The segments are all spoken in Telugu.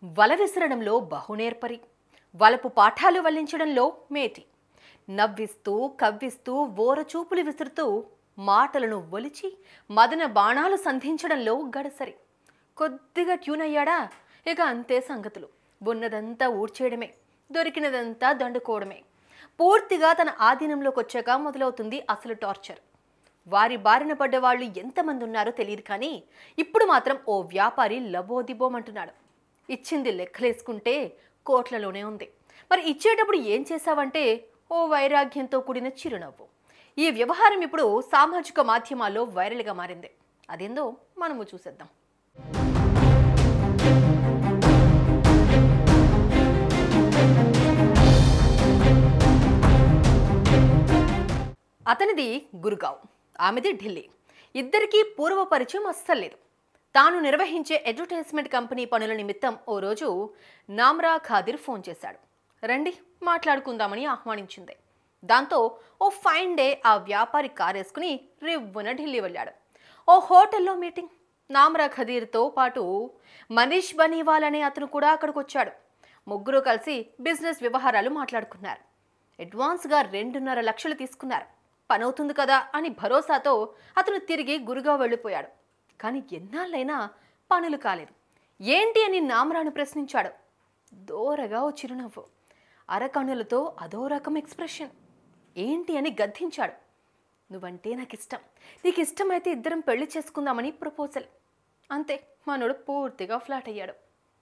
వల విసరడంలో బహునేర్పరి వలపు పాఠాలు వల్లించడంలో మేటి నవ్విస్తూ కవ్విస్తూ ఓరచూపులు విసురుతూ మాటలను ఒలిచి మదన బాణాలు సంధించడంలో గడసరి కొద్దిగా ట్యూన్ అయ్యాడా ఇక అంతే సంగతులు ఉన్నదంతా ఊడ్చేయడమే దొరికినదంతా దండుకోవడమే పూర్తిగా తన ఆధీనంలోకి వచ్చాక మొదలవుతుంది అసలు టార్చర్ వారి బారిన పడ్డ వాళ్ళు ఎంతమంది ఉన్నారో తెలియదు కానీ ఇప్పుడు మాత్రం ఓ వ్యాపారి లబోదిబోమంటున్నాడు ఇచ్చింది లెక్కలేసుకుంటే కోట్లలోనే ఉంది మరి ఇచ్చేటప్పుడు ఏం చేశావంటే ఓ వైరాగ్యంతో కూడిన చిరునవ్వు ఈ వ్యవహారం ఇప్పుడు సామాజిక మాధ్యమాల్లో వైరల్గా మారింది అదేందో మనము చూసేద్దాం అతనిది గురుగావ్ ఆమెది ఢిల్లీ ఇద్దరికీ పూర్వ పరిచయం అస్సలు లేదు తాను నిర్వహించే అడ్వర్టైజ్మెంట్ కంపెనీ పనుల నిమిత్తం ఓ రోజు నామ్రా ఖాదిర్ ఫోన్ చేశాడు రండి మాట్లాడుకుందామని ఆహ్వానించింది దాంతో ఓ ఫైన్ డే ఆ వ్యాపారి కారేసుకుని రివ్వున ఢిల్లీ వెళ్ళాడు ఓ హోటల్లో మీటింగ్ నామ్రా ఖదీర్తో పాటు మనీష్ బనీవాల్ అనే అతను కూడా అక్కడికి వచ్చాడు ముగ్గురు కలిసి బిజినెస్ వ్యవహారాలు మాట్లాడుకున్నారు అడ్వాన్స్గా రెండున్నర లక్షలు తీసుకున్నారు పనవుతుంది కదా అని భరోసాతో అతను తిరిగి గురుగా వెళ్ళిపోయాడు కానీ ఎన్నాళ్ళైనా పనులు కాలేదు ఏంటి అని నామరాను ప్రశ్నించాడు దోరగా ఓ చిరునవ్వు అరకణులతో అదో రకం ఎక్స్ప్రెషన్ ఏంటి అని గద్దించాడు నువ్వంటే నాకు ఇష్టం నీకు ఇష్టమైతే ఇద్దరం పెళ్లి చేసుకుందామని ప్రపోజల్ అంతే మనోడు పూర్తిగా ఫ్లాట్ అయ్యాడు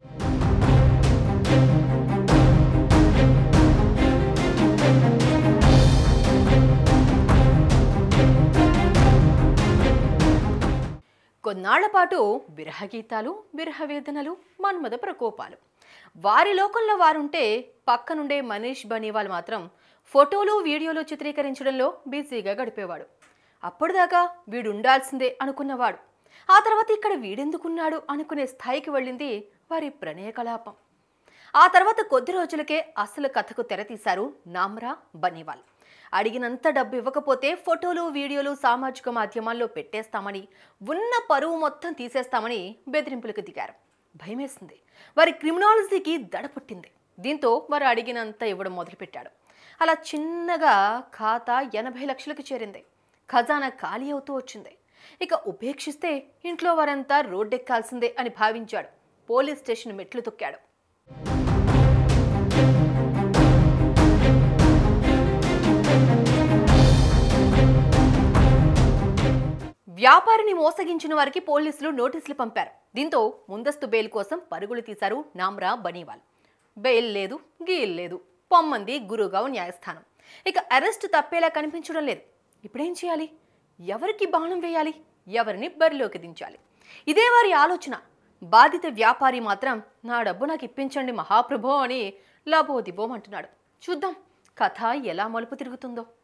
కొన్నాళ్ల పాటు విరహగీతాలు విరహవేదనలు మన్మద ప్రకోపాలు వారి లోకంలో వారుంటే పక్కనుండే మనీష్ బనీవాల్ మాత్రం ఫోటోలు వీడియోలు చిత్రీకరించడంలో బిజీగా గడిపేవాడు అప్పటిదాకా వీడు ఉండాల్సిందే అనుకున్నవాడు ఆ తర్వాత ఇక్కడ వీడెందుకున్నాడు అనుకునే స్థాయికి వెళ్ళింది వారి ప్రణయ కలాపం ఆ తర్వాత కొద్ది రోజులకే అసలు కథకు తెరతీశారు నామ్రా బనీవాల్ అడిగినంత డబ్బు ఇవ్వకపోతే ఫోటోలు వీడియోలు సామాజిక మాధ్యమాల్లో పెట్టేస్తామని ఉన్న పరువు మొత్తం తీసేస్తామని బెదిరింపులకు దిగారు భయమేసింది వారి క్రిమినాలజీకి దడ పుట్టింది దీంతో వారు అడిగినంత ఇవ్వడం మొదలుపెట్టాడు అలా చిన్నగా ఖాతా ఎనభై లక్షలకు చేరింది ఖజానా ఖాళీ అవుతూ వచ్చింది ఇక ఉపేక్షిస్తే ఇంట్లో వారంతా రోడ్డెక్కాల్సిందే అని భావించాడు పోలీస్ స్టేషన్ మెట్లు తొక్కాడు వ్యాపారిని మోసగించిన వారికి పోలీసులు నోటీసులు పంపారు దీంతో ముందస్తు బెయిల్ కోసం పరుగులు తీశారు నామ్రా బనీవాల్ బెయిల్ లేదు గీల్ లేదు పొమ్మంది గురుగావ్ న్యాయస్థానం ఇక అరెస్ట్ తప్పేలా కనిపించడం లేదు ఇప్పుడేం చేయాలి ఎవరికి బాణం వేయాలి ఎవరిని బరిలోకి దించాలి ఇదే వారి ఆలోచన బాధిత వ్యాపారి మాత్రం నా డబ్బు నాకు ఇప్పించండి మహాప్రభో అని లబోదిబోం అంటున్నాడు చూద్దాం కథ ఎలా మలుపు తిరుగుతుందో